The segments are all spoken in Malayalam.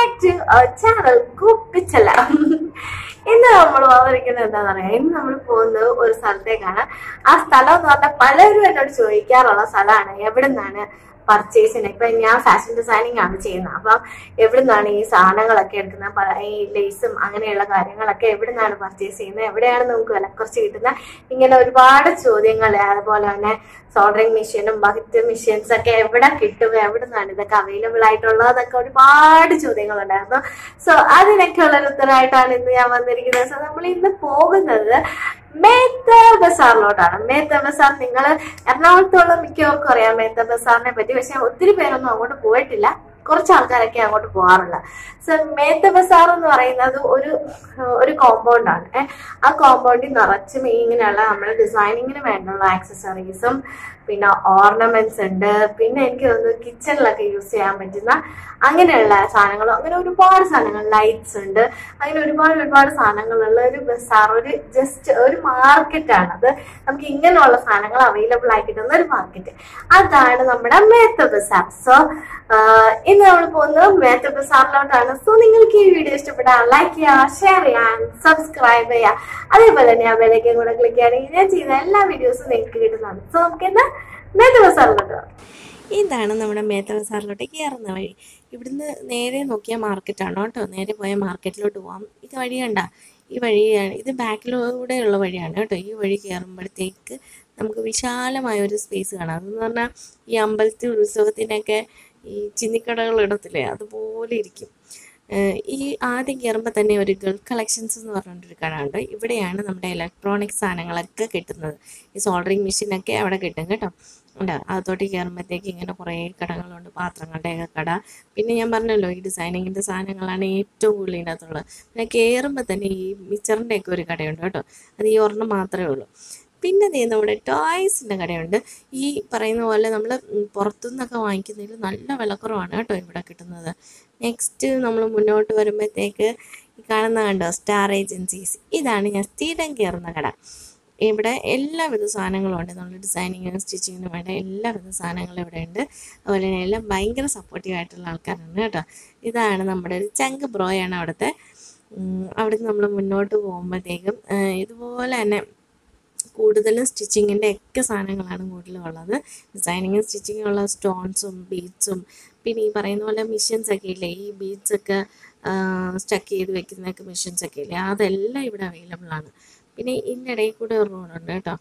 ബാക്ക് ടു ചാനൽ കുപ്പിച്ചല ഇന്ന് നമ്മൾ വന്നിരിക്കുന്നത് എന്താന്ന് പറയാ ഇന്ന് നമ്മൾ പോകുന്നത് ഒരു സ്ഥലത്തേക്കാണ് ആ സ്ഥലം എന്ന് പറഞ്ഞാൽ പലരും എന്നോട് ചോദിക്കാറുള്ള സ്ഥലമാണ് എവിടെ നിന്നാണ് പർച്ചേസിന് ഇപ്പൊ ഞാൻ ഫാഷൻ ഡിസൈനിങ് ആണ് ചെയ്യുന്നത് അപ്പം എവിടെ നിന്നാണ് ഈ സാധനങ്ങളൊക്കെ എടുക്കുന്നത് പല- ഈ ലേസും അങ്ങനെയുള്ള കാര്യങ്ങളൊക്കെ എവിടെ നിന്നാണ് പർച്ചേസ് ചെയ്യുന്നത് എവിടെയാണ് നമുക്ക് വിലക്കുറച്ച് കിട്ടുന്നത് ഇങ്ങനെ ഒരുപാട് ചോദ്യങ്ങൾ അതുപോലെ തന്നെ സോൾഡറിങ് മെഷീനും ബക്കറ്റ് മെഷീൻസ് ഒക്കെ എവിടെ കിട്ടും എവിടെ നിന്നാണ് ഇതൊക്കെ അവൈലബിൾ ആയിട്ടുള്ളതൊക്കെ ഒരുപാട് ചോദ്യങ്ങളുണ്ടായിരുന്നു സോ അതിനൊക്കെ ഉള്ള ഒരു ഉത്തരമായിട്ടാണ് ഇന്ന് ഞാൻ വന്നിരിക്കുന്നത് സോ നമ്മൾ ഇന്ന് പോകുന്നത് മേത്ത ബസാറിലോട്ടാണ് മേത്ത ബസാർ നിങ്ങൾ എറണാകുളത്തുള്ള മിക്കവർക്കും അറിയാം മേത്ത ബസാറിനെ പറ്റി പക്ഷെ ഒത്തിരി പേരൊന്നും അങ്ങോട്ട് പോയിട്ടില്ല കുറച്ച് ആൾക്കാരൊക്കെ അങ്ങോട്ട് പോകാറുള്ള സോ മേത്ത ബസാർ എന്ന് പറയുന്നത് ഒരു ഒരു കോമ്പൗണ്ടാണ് ഏഹ് ആ കോമ്പൗണ്ടിൽ നിറച്ചും ഇങ്ങനെയുള്ള നമ്മുടെ ഡിസൈനിങ്ങിന് വേണ്ടിയുള്ള ആക്സസറീസും പിന്നെ ഓർണമെന്റ്സ് ഉണ്ട് പിന്നെ എനിക്ക് തോന്നുന്നു കിച്ചണിലൊക്കെ യൂസ് ചെയ്യാൻ പറ്റുന്ന അങ്ങനെയുള്ള സാധനങ്ങളും അങ്ങനെ ഒരുപാട് സാധനങ്ങൾ ലൈറ്റ്സ് ഉണ്ട് അങ്ങനെ ഒരുപാട് ഒരുപാട് സാധനങ്ങളുള്ള ഒരു ബസാർ ഒരു ജസ്റ്റ് ഒരു മാർക്കറ്റാണ് അത് നമുക്ക് ഇങ്ങനെയുള്ള സാധനങ്ങൾ അവൈലബിൾ ആയി കിട്ടുന്ന ഒരു മാർക്കറ്റ് അതാണ് നമ്മുടെ മേത്ത ബസാർ സോ ഇന്ന് നമ്മൾ പോകുന്നത് മേത്ത ബസാറിലോട്ടാണ് സോ നിങ്ങൾക്ക് ഈ വീഡിയോ ഇഷ്ടപ്പെട്ടാൽ ലൈക്ക് ചെയ്യുക ഷെയർ ചെയ്യാൻ സബ്സ്ക്രൈബ് ചെയ്യുക അതേപോലെ തന്നെ ആ ബെലൈക്കൻ കൂടെ ക്ലിക്ക് ചെയ്യുകയാണെങ്കിൽ ഞാൻ ചെയ്യുന്ന എല്ലാ വീഡിയോസും നിങ്ങൾക്ക് കിട്ടുന്നതാണ് സോ നമുക്ക് ഇന്ന് മേത്ത ബസാറിലോട്ട് പോകാം ഇതാണ് നമ്മുടെ മേത്ത ബസാറിലോട്ട് കയറുന്ന വഴി ഇവിടുന്ന് നേരെ നോക്കിയ മാർക്കറ്റാണ് കേട്ടോ നേരെ പോയ മാർക്കറ്റിലോട്ട് പോവാം ഇത് വഴി കണ്ട ഈ വഴിയാണ് ഇത് ബാക്കിലൂടെയുള്ള വഴിയാണ് കേട്ടോ ഈ വഴി കയറുമ്പോഴത്തേക്ക് നമുക്ക് വിശാലമായ ഒരു സ്പേസ് കാണാം അതെന്ന് പറഞ്ഞാൽ ഈ അമ്പലത്തിൽ ഉത്സവത്തിനൊക്കെ ഈ ചിന്നിക്കടകൾ ഇടത്തില്ലേ അതുപോലെ ഇരിക്കും ഏഹ് ഈ ആദ്യം കയറുമ്പോൾ തന്നെ ഒരു ഗൾഫ് കളക്ഷൻസ് എന്ന് പറഞ്ഞിട്ടൊരു കട ഉണ്ട് ഇവിടെയാണ് നമ്മുടെ ഇലക്ട്രോണിക് സാധനങ്ങളൊക്കെ കിട്ടുന്നത് ഈ സോൾഡറിങ് മെഷീനൊക്കെ അവിടെ കിട്ടും കേട്ടോ ഉണ്ട് അകത്തോട്ട് കയറുമ്പോഴത്തേക്ക് ഇങ്ങനെ കുറേ കടകളുണ്ട് പാത്രങ്ങളുടെയൊക്കെ കട പിന്നെ ഞാൻ പറഞ്ഞല്ലോ ഈ ഡിസൈനിങ്ങിൻ്റെ സാധനങ്ങളാണ് ഏറ്റവും കൂടുതൽ ഇതിൻ്റെ അകത്തുള്ളത് പിന്നെ കയറുമ്പോൾ തന്നെ ഈ മിച്ചറിൻ്റെയൊക്കെ ഒരു കടയുണ്ട് കേട്ടോ അത് ഈ ഒരെണ്ണം മാത്രമേ ഉള്ളൂ പിന്നെ ദേ നമ്മുടെ ടോയ്സിൻ്റെ കടയുണ്ട് ഈ പറയുന്ന പോലെ നമ്മൾ പുറത്തുനിന്നൊക്കെ വാങ്ങിക്കുന്നതിൽ നല്ല വിലക്കുറവാണ് കേട്ടോ ഇവിടെ കിട്ടുന്നത് നെക്സ്റ്റ് നമ്മൾ മുന്നോട്ട് വരുമ്പോഴത്തേക്ക് ഈ കാണുന്ന കണ്ടോ സ്റ്റാർ ഏജൻസീസ് ഇതാണ് ഞാൻ സ്ഥിരം കയറുന്ന കട ഇവിടെ എല്ലാവിധ സാധനങ്ങളും ഉണ്ട് നമ്മൾ ഡിസൈനിങ്ങിനും സ്റ്റിച്ചിങ്ങിനും വേണ്ട എല്ലാവിധ സാധനങ്ങളും ഇവിടെ ഉണ്ട് അതുപോലെ തന്നെ എല്ലാം ഭയങ്കര സപ്പോർട്ടീവ് ആയിട്ടുള്ള ആൾക്കാരാണ് കേട്ടോ ഇതാണ് നമ്മുടെ ഒരു ചങ്ക് ബ്രോയാണ് അവിടുത്തെ ഉം, അവിടുന്ന് നമ്മൾ മുന്നോട്ട് പോകുമ്പോഴത്തേക്കും ആ, ഇതുപോലെ തന്നെ കൂടുതലും സ്റ്റിച്ചിങ്ങിൻ്റെ ഒക്കെ സാധനങ്ങളാണ് കൂടുതലും ഉള്ളത് ഡിസൈനിങ്ങും സ്റ്റിച്ചിങ്ങും ഉള്ള സ്റ്റോൺസും ബീഡ്സും പിന്നെ ഈ പറയുന്ന പോലെ മിഷൻസ് ഒക്കെ ഇല്ലേ ഈ ബീഡ്സ് ഒക്കെ സ്റ്റക്ക് ചെയ്ത് വെക്കുന്നൊക്കെ മിഷൻസ് ഒക്കെ ഇല്ലേ അതെല്ലാം ഇവിടെ അവൈലബിൾ ആണ് പിന്നെ ഇതിനിടയിൽ കൂടെ ഒരു റോഡുണ്ട് കേട്ടോ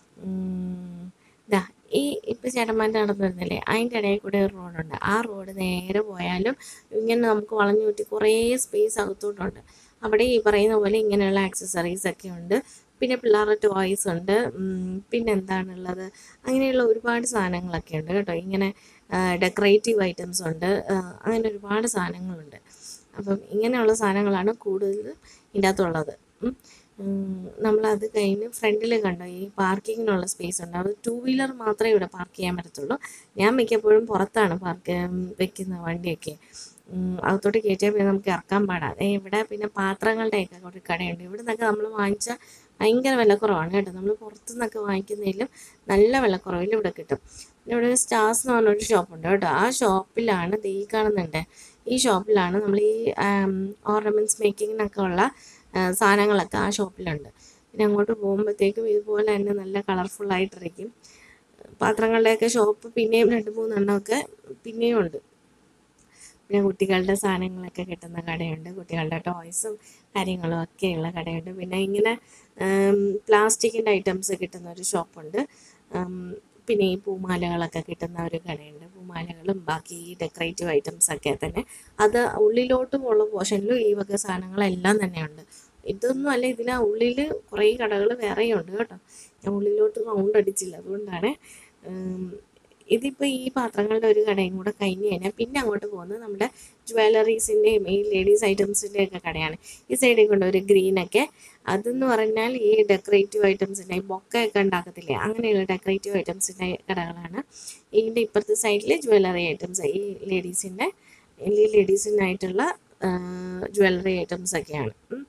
ഉം, ദാ ഈ ഇപ്പം ചേട്ടന്മാരുടെ നടന്നു വരുന്നില്ലേ അതിൻ്റെ ഇടയിൽ കൂടെ ഒരു റോഡുണ്ട് ആ റോഡ് നേരെ പോയാലും ഇങ്ങനെ നമുക്ക് വളഞ്ഞു ചുറ്റി കുറേ സ്പേസ് അകത്തോട്ടുണ്ട് അവിടെ ഈ പറയുന്ന പോലെ ഇങ്ങനെയുള്ള ആക്സസറീസ് ഒക്കെ ഉണ്ട് പിന്നെ പിള്ളേരുടെ ടോയ്സ് ഉണ്ട് ഉം, പിന്നെ എന്താണുള്ളത് അങ്ങനെയുള്ള ഒരുപാട് സാധനങ്ങളൊക്കെ ഉണ്ട് കേട്ടോ ഇങ്ങനെ ഡെക്കറേറ്റീവ് ഐറ്റംസ് ഉണ്ട് ആ, അങ്ങനെ ഒരുപാട് സാധനങ്ങളുണ്ട് അപ്പം ഇങ്ങനെയുള്ള സാധനങ്ങളാണ് കൂടുതൽ ഇതിൻ്റെ അകത്തുള്ളത് ഉം. ഉം, നമ്മളത് കഴിഞ്ഞ് ഫ്രണ്ടിൽ കണ്ടോ ഈ പാർക്കിങ്ങിനുള്ള സ്പേസ് ഉണ്ട് അത് ടൂ വീലർ മാത്രമേ ഇവിടെ പാർക്ക് ചെയ്യാൻ പറ്റത്തുള്ളൂ ഞാൻ മിക്കപ്പോഴും പുറത്താണ് പാർക്ക് വെക്കുന്ന വണ്ടിയൊക്കെ ഉം, അകത്തോട്ട് കയറ്റിയാൽ പിന്നെ നമുക്ക് ഇറക്കാൻ പാടാതെ ഇവിടെ പിന്നെ പാത്രങ്ങളുടെയൊക്കെ ഒരു കടയുണ്ട് ഇവിടെ നിന്നൊക്കെ നമ്മൾ വാങ്ങിച്ച ഭയങ്കര വിലക്കുറവാണ് കേട്ടോ നമ്മൾ പുറത്തുനിന്നൊക്കെ വാങ്ങിക്കുന്നതിലും നല്ല വിലക്കുറവിൽ ഇവിടെ കിട്ടും പിന്നെ ഇവിടെ ഒരു സ്റ്റാർസ് എന്ന് പറഞ്ഞൊരു ഷോപ്പുണ്ട് കേട്ടോ ആ ഷോപ്പിലാണ് ദേ ഈ കാണുന്നുണ്ട് ഈ ഷോപ്പിലാണ് നമ്മൾ ഈ ഓർണമെൻറ്റ്സ് മേക്കിങ്ങിനൊക്കെ ഉള്ള ആ, സാധനങ്ങളൊക്കെ ആ ഷോപ്പിലുണ്ട് പിന്നെ അങ്ങോട്ട് പോകുമ്പോഴത്തേക്കും ഇതുപോലെ തന്നെ നല്ല കളർഫുള്ളായിട്ടിരിക്കും പാത്രങ്ങളുടെയൊക്കെ ഷോപ്പ് പിന്നെയും രണ്ട് മൂന്നെണ്ണമൊക്കെ പിന്നെയും ഉണ്ട് പിന്നെ കുട്ടികളുടെ സാധനങ്ങളൊക്കെ കിട്ടുന്ന കടയുണ്ട് കുട്ടികളുടെ ടോയ്സും കാര്യങ്ങളും ഒക്കെയുള്ള കടയുണ്ട് പിന്നെ ഇങ്ങനെ പ്ലാസ്റ്റിക്കിൻ്റെ ഐറ്റംസ് കിട്ടുന്ന ഒരു ഷോപ്പുണ്ട് ഉം, പിന്നെ ഈ പൂമാലകളൊക്കെ കിട്ടുന്ന ഒരു കടയുണ്ട് പൂമാലകളും ബാക്കി ഈ ഡെക്കറേറ്റീവ് ഐറ്റംസ് ഒക്കെ തന്നെ അത് ഉള്ളിലോട്ടും ഉള്ള പോർഷനിലും ഈ വക സാധനങ്ങളെല്ലാം തന്നെയുണ്ട് ഇതൊന്നും അല്ല ഇതിന് ഉള്ളിൽ കുറേ കടകൾ വേറെയും ഉണ്ട് കേട്ടോ ഞാൻ ഉള്ളിലോട്ട് റൗണ്ട് അടിച്ചില്ല അതുകൊണ്ടാണ് ഉം, ഇതിപ്പോൾ ഈ പാത്രങ്ങളുടെ ഒരു കടയും കൂടെ കഴിഞ്ഞ് കഴിഞ്ഞാൽ പിന്നെ അങ്ങോട്ട് പോകുന്നത് നമ്മുടെ ജ്വല്ലറീസിൻ്റെയും ഈ ലേഡീസ് ഐറ്റംസിൻ്റെയും ഒക്കെ കടയാണ് ഈ സൈഡിൽ കൊണ്ട് ഒരു ഗ്രീനൊക്കെ അതെന്ന് പറഞ്ഞാൽ ഈ ഡെക്കറേറ്റീവ് ഐറ്റംസിൻ്റെ ഈ ബൊക്കയൊക്കെ ഉണ്ടാക്കത്തില്ലേ അങ്ങനെയുള്ള ഡെക്കറേറ്റീവ് ഐറ്റംസിൻ്റെ കടകളാണ് ഇതിൻ്റെ ഇപ്പുറത്തെ സൈഡിൽ ജ്വല്ലറി ഐറ്റംസ് ഈ ലേഡീസിൻ്റെ ഈ ലേഡീസിനായിട്ടുള്ള ജ്വല്ലറി ഐറ്റംസ് ഒക്കെയാണ് ഉം.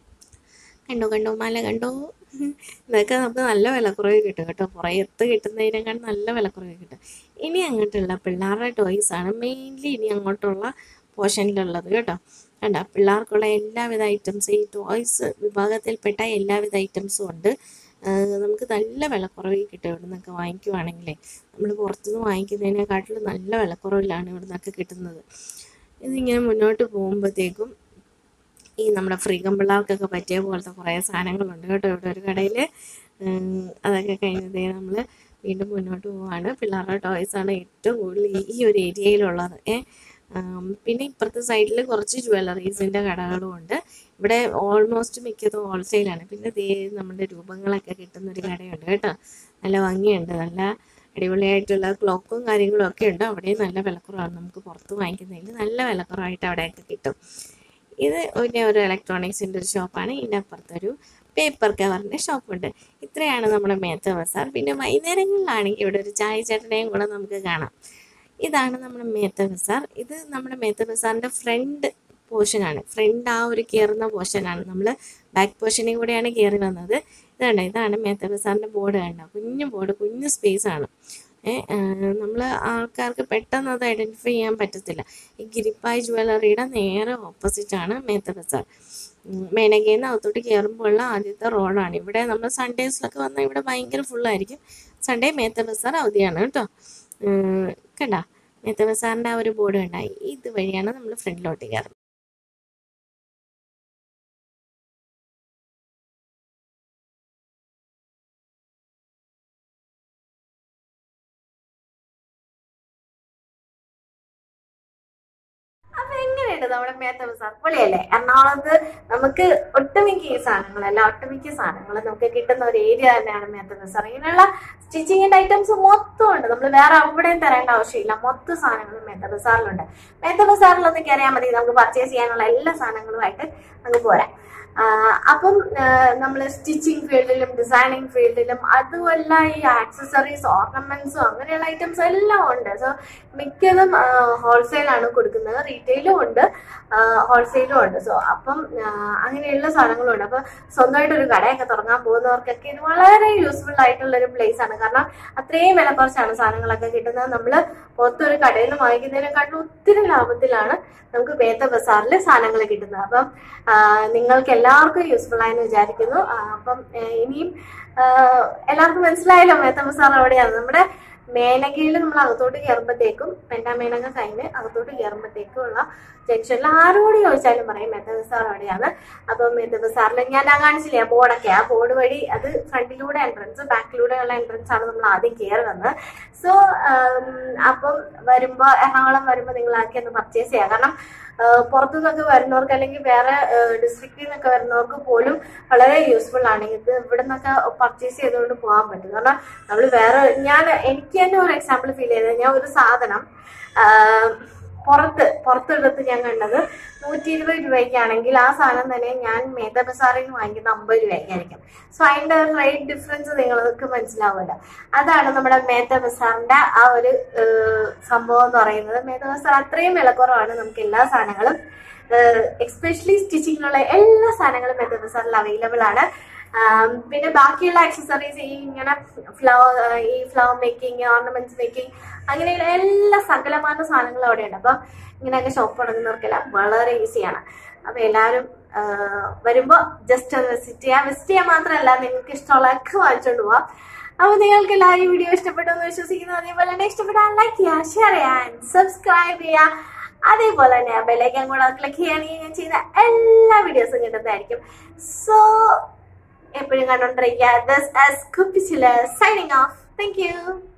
കണ്ടോ കണ്ടോ മല കണ്ടോ ഇതൊക്കെ നമുക്ക് നല്ല വിലക്കുറവ് കിട്ടും കേട്ടോ പുറയത്ത് കിട്ടുന്നതിനേക്കാൾ നല്ല വിലക്കുറവ് കിട്ടും ഇനി അങ്ങോട്ടുള്ള പിള്ളേരുടെ ടോയ്സ് ആണ് മെയിൻലി ഇനി അങ്ങോട്ടുള്ള പോർഷനിലുള്ളത് കേട്ടോ കണ്ട പിള്ളേർക്കുള്ള എല്ലാവിധ ഐറ്റംസ് ഈ ടോയ്സ് വിഭാഗത്തിൽപ്പെട്ട എല്ലാവിധ ഐറ്റംസും ഉണ്ട് ആ, നമുക്ക് നല്ല വിലക്കുറവിൽ കിട്ടും ഇവിടെ നിന്നൊക്കെ വാങ്ങിക്കുവാണെങ്കിലേ നമ്മൾ പുറത്തുനിന്ന് വാങ്ങിക്കുന്നതിനെക്കാട്ടിലും നല്ല വിലക്കുറവിലാണ് ഇവിടെ നിന്നൊക്കെ കിട്ടുന്നത് ഇതിങ്ങനെ മുന്നോട്ട് പോകുമ്പോഴത്തേക്കും ഈ നമ്മുടെ ഫ്രീഗം പിള്ളേർക്കൊക്കെ പറ്റിയ പോലത്തെ കുറേ സാധനങ്ങളുണ്ട് കേട്ടോ ഇവിടെ ഒരു കടയിൽ അതൊക്കെ കഴിഞ്ഞതേ നമ്മൾ വീണ്ടും മുന്നോട്ട് പോവാണ് പിള്ളേരുടെ ടോയ്സാണ് ഏറ്റവും കൂടുതൽ ഈ- ഈ ഒരു ഏരിയയിലുള്ളത് ഏ ആം, പിന്നെ ഇപ്പുറത്തെ സൈഡിൽ കുറച്ച് ജ്വല്ലറീസിൻ്റെ കടകളും ഉണ്ട് ഇവിടെ ഓൾമോസ്റ്റ് മിക്കതും ഹോൾസെയിലാണ് പിന്നെ ദേ നമ്മുടെ രൂപങ്ങളൊക്കെ കിട്ടുന്ന ഒരു കടയുണ്ട് കേട്ടോ നല്ല ഭംഗിയുണ്ട് നല്ല അടിപൊളിയായിട്ടുള്ള ക്ലോക്കും കാര്യങ്ങളും ഒക്കെ ഉണ്ട് അവിടെയും നല്ല വിലക്കുറവാണ് നമുക്ക് പുറത്ത് വാങ്ങിക്കുന്നതിൽ നല്ല വിലക്കുറവായിട്ട് അവിടെയൊക്കെ കിട്ടും ഇത് പിന്നെ ഒരു ഇലക്ട്രോണിക്സിൻ്റെ ഒരു ഷോപ്പാണ് ഇതിൻ്റെ അപ്പുറത്തൊരു പേപ്പർ കവറിൻ്റെ ഷോപ്പുണ്ട് ഇത്രയാണ് നമ്മുടെ മേത്ത ബസാർ പിന്നെ വൈകുന്നേരങ്ങളിലാണെങ്കിൽ ഇവിടെ ഒരു ചായ ചേട്ടനെയും കൂടെ നമുക്ക് കാണാം ഇതാണ് നമ്മുടെ മേത്ത ബസാർ ഇത് നമ്മുടെ മേത്ത ബസാറിൻ്റെ ഫ്രണ്ട് പോർഷനാണ് ഫ്രണ്ട് ആ ഒരു കയറുന്ന പോർഷനാണ് നമ്മൾ ബാക്ക് പോർഷനിൽ കൂടെയാണ് കയറി വന്നത് ഇതാണ് ഇതാണ് മേത്ത ബസാറിൻ്റെ ബോർഡ് കണ്ട കുഞ്ഞു ബോർഡ് കുഞ്ഞു സ്പേസ് ആണ് നമ്മൾ ആൾക്കാർക്ക് പെട്ടെന്ന് അത് ഐഡൻറ്റിഫൈ ചെയ്യാൻ പറ്റത്തില്ല ഈ ഗിരിപ്പായ് ജ്വല്ലറിയുടെ നേരെ ഓപ്പോസിറ്റാണ് മേത്ത ബസാർ മേനകയിൽ നിന്ന് അകത്തോട്ട് കയറുമ്പോഴുള്ള ആദ്യത്തെ റോഡാണ് ഇവിടെ നമ്മൾ സൺഡേസിലൊക്കെ വന്നാൽ ഇവിടെ ഭയങ്കര ഫുള്ളായിരിക്കും സൺഡേ മേത്ത ബസാർ അവധിയാണ് കേട്ടോ ഉം, കണ്ട മേത്ത ബസാറിൻ്റെ ആ ഒരു ബോർഡ് കണ്ട ഇത് വഴിയാണ് നമ്മൾ ഫ്രണ്ടിലോട്ട് കയറുന്നത് അപ്പൊ എങ്ങനെയുണ്ട് നമ്മുടെ മേത്ത ബസാർ പൊളിയല്ലേ എറണാകുളത്ത് നമുക്ക് ഒട്ടുമിക്ക ഈ സാധനങ്ങളല്ല ഒട്ടുമിക്ക സാധനങ്ങൾ നമുക്ക് കിട്ടുന്ന ഒരു ഏരിയ തന്നെയാണ് മേത്ത ബസാർ ഇങ്ങനെയുള്ള സ്റ്റിച്ചിങ്ങിന്റെ ഐറ്റംസ് മൊത്തം ഉണ്ട് നമ്മൾ വേറെ എവിടെയും തരേണ്ട ആവശ്യമില്ല മൊത്തം സാധനങ്ങളും മേത്ത ബസാറിലുണ്ട് മേത്ത ബസാറിൽ ഒന്ന് കയറിയാൽ മതി നമുക്ക് പർച്ചേസ് ചെയ്യാനുള്ള എല്ലാ സാധനങ്ങളുമായിട്ട് നമുക്ക് പോരാം ആ, അപ്പം നമ്മൾ സ്റ്റിച്ചിങ് ഫീൽഡിലും ഡിസൈനിങ് ഫീൽഡിലും അതുമല്ല ഈ ആക്സസറീസ് ഓർണമെന്റ്സും അങ്ങനെയുള്ള ഐറ്റംസ് എല്ലാം ഉണ്ട് സോ മിക്കതും ഹോൾസെയിലാണ് കൊടുക്കുന്നത് റീറ്റെയിലും ഉണ്ട് ഹോൾസെയിലും ഉണ്ട് സോ അപ്പം ആ, അങ്ങനെയുള്ള സാധനങ്ങളും ഉണ്ട് അപ്പൊ സ്വന്തമായിട്ട് ഒരു കടയൊക്കെ തുടങ്ങാൻ പോകുന്നവർക്കൊക്കെ ഇത് വളരെ യൂസ്ഫുൾ ആയിട്ടുള്ള ഒരു പ്ലേസ് ആണ് കാരണം അത്രയും വില കുറച്ചാണ് സാധനങ്ങളൊക്കെ കിട്ടുന്നത് നമ്മൾ പുറത്തൊരു കടയിൽ നിന്ന് വാങ്ങിക്കുന്നതിനെക്കാട്ടിലും ഒത്തിരി ലാഭത്തിലാണ് നമുക്ക് വേത്ത ബസാറിൽ സാധനങ്ങൾ കിട്ടുന്നത് അപ്പം ആ, നിങ്ങൾക്ക് എല്ലാവർക്കും യൂസ്ഫുൾ ആയെന്ന് വിചാരിക്കുന്നു ആ, അപ്പം ഏ, ഇനിയും ആ, എല്ലാവർക്കും മനസ്സിലായല്ലോ വേത്ത ബസാർ എവിടെയാണ് നമ്മുടെ മേനകയിൽ നമ്മൾ അകത്തോട്ട് കയറുമ്പോഴത്തേക്കും പെണ്ടാ മേനക കഴിഞ്ഞ് അകത്തോട്ട് കയറുമ്പോഴത്തേക്കും ഉള്ള ജംഗ്ഷനിൽ ആരോട് ചോദിച്ചാലും പറയും മെത്ത ബസാർ എവിടെയാണ് അപ്പം മെത്ത ബസാറിൽ ഞാൻ ആ കാണിച്ചില്ലേ ആ ബോർഡൊക്കെ ആ ബോർഡ് വഴി അത് ഫ്രണ്ടിലൂടെ എൻട്രൻസ് ബാക്കിലൂടെ ഉള്ള എൻട്രൻസ് ആണ് നമ്മൾ ആദ്യം കയറി വന്നത് സോ അപ്പം വരുമ്പോ എറണാകുളം വരുമ്പോ നിങ്ങൾ ആക്കി ഒന്ന് പർച്ചേസ് ചെയ്യാം കാരണം ആ, പുറത്തുനിന്നൊക്കെ വരുന്നവർക്ക് അല്ലെങ്കിൽ വേറെ ഡിസ്ട്രിക്റ്റിൽ നിന്നൊക്കെ വരുന്നവർക്ക് പോലും വളരെ യൂസ്ഫുൾ ആണ് ഇത് ഇവിടെ നിന്നൊക്കെ പർച്ചേസ് ചെയ്തുകൊണ്ട് പോകാൻ പറ്റും കാരണം നമ്മൾ വേറെ ഞാൻ എനിക്ക് തന്നെ ഒരു എക്സാമ്പിൾ ഫീൽ ചെയ്തത് ഞാൻ ഒരു സാധനം ആ, പുറത്ത് പുറത്തെടുത്ത് ഞാൻ കണ്ടത് നൂറ്റി ഇരുപത് രൂപയ്ക്കാണെങ്കിൽ ആ സാധനം തന്നെ ഞാൻ മേത്ത ബസാറിൽ നിന്ന് വാങ്ങിക്കുന്ന അമ്പത് രൂപയ്ക്കായിരിക്കും സോ അതിന്റെ റേറ്റ് ഡിഫറൻസ് നിങ്ങൾക്ക് മനസ്സിലാവില്ല അതാണ് നമ്മുടെ മേത്ത ബസാറിന്റെ ആ ഒരു ഏഹ്, സംഭവം എന്ന് പറയുന്നത് മേത്ത ബസാർ അത്രയും വിലക്കുറവാണ് നമുക്ക് എല്ലാ സാധനങ്ങളും എക്സ്പെഷ്യലി സ്റ്റിച്ചിങ്ങിലുള്ള എല്ലാ സാധനങ്ങളും മേത്ത ബസാറിൽ അവൈലബിൾ ആണ് ആം, പിന്നെ ബാക്കിയുള്ള ആക്സസറീസ് ഈ ഇങ്ങനെ ഫ്ലവർ ഈ ഫ്ലവർ മേക്കിംഗ് ഓർണമെന്റ്സ് മേക്കിംഗ് അങ്ങനെയുള്ള എല്ലാ സകലമാന സാധനങ്ങളും അവിടെയുണ്ട് അപ്പം ഇങ്ങനെയൊക്കെ ഷോപ്പ് തുടങ്ങുന്നവർക്കെല്ലാം വളരെ ഈസിയാണ് അപ്പൊ എല്ലാവരും ആ, വരുമ്പോ ജസ്റ്റ് ഒന്ന് വിസിറ്റ് ചെയ്യാം വിസിറ്റ് ചെയ്യാൻ മാത്രമല്ല നിങ്ങൾക്ക് ഇഷ്ടമുള്ളതൊക്കെ വാങ്ങിച്ചോണ്ട് പോവാം അപ്പൊ നിങ്ങൾക്ക് എല്ലാവരും ഈ വീഡിയോ ഇഷ്ടപ്പെട്ടു എന്ന് വിശ്വസിക്കുന്നു അതേപോലെ തന്നെ ഇഷ്ടപ്പെട്ടാൽ ലൈക്ക് ചെയ്യുക ഷെയർ ചെയ്യാൻ സബ്സ്ക്രൈബ് ചെയ്യുക അതേപോലെ തന്നെ ആ ബെല്ലൈക്കൻ കൂടെ ക്ലിക്ക് ചെയ്യുകയാണെങ്കിൽ ഞാൻ ചെയ്യുന്ന എല്ലാ വീഡിയോസും കിട്ടുന്നതായിരിക്കും സോ എപ്പോഴും കണ്ടോണ്ടിരിക്കുക this is Kuppichil signing off thank U